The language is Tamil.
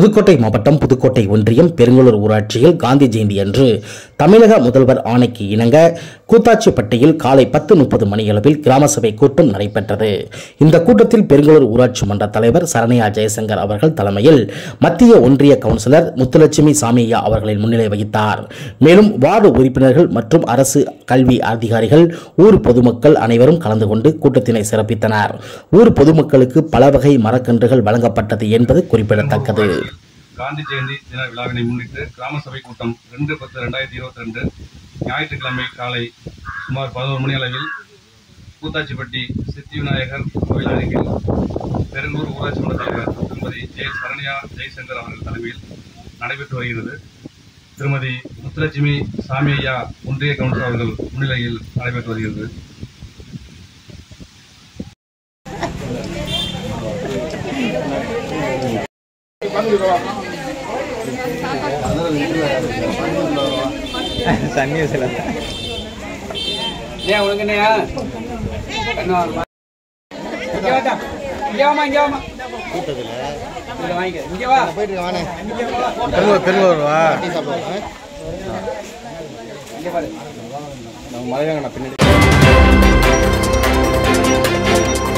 புதுக்கோட்டை மாவட்டம் புதுக்கோட்டை ஒன்றியம் பெருங்கலூர் ஊராட்சியில் காந்தி ஜெயந்தி அன்று தமிழக முதல்வர் ஆணைக்கு இணங்க கூத்தாச்சிப்பட்டியில் காலை பத்து முப்பது மணியளவில் கிராம சபை கூட்டம் நடைபெற்றது இந்த கூட்டத்தில் பெருங்கலூர் ஊராட்சி மன்ற தலைவர் சரண்யா ஜெயசங்கர் அவர்கள் தலைமையில் மத்திய ஒன்றிய கவுன்சிலர் முத்துலட்சுமி சாமியா அவர்களின் முன்னிலை வகித்தார் மேலும் வார்டு உறுப்பினர்கள் மற்றும் அரசு கல்வி அதிகாரிகள் ஊர் பொதுமக்கள் அனைவரும் கலந்து கொண்டு கூட்டத்தினை சிறப்பித்தனர் ஊர் பொதுமக்களுக்கு பல வகை மரக்கன்றுகள் வழங்கப்பட்டது என்பது குறிப்பிடத்தக்கது காந்தி ஜெயந்தி தின விழாவினை முன்னிட்டு கிராம சபை கூட்டம் ரெண்டு பத்து ரெண்டாயிரத்தி இருபத்தி ரெண்டு ஞாயிற்றுக்கிழமை காலை சுமார் பதினோரு மணி அளவில் கூத்தாச்சிப்பட்டி சித்தி விநாயகர் கோவில் அருகில் பெருங்கூர் ஊராட்சி மன்ற தலைவர் திருமதி ஜெய சரண்யா ஜெய்சங்கர் அவர்கள் தலைமையில் நடைபெற்று வருகிறது திருமதி முத்துலட்சுமி சாமியா ஒன்றிய கவுன்சிலர் அவர்கள் முன்னிலையில் நடைபெற்று வருகிறது சன்னி வயசுல ஏன் உனக்கு என்னையா என்ன வருமா இங்க வாடா இங்க வாமா இங்க வாமா இங்க வாங்கிக்க இங்க வா பெருங்கூர் பெருங்கூர் வா இங்க பாரு மலையாங்க பின்னாடி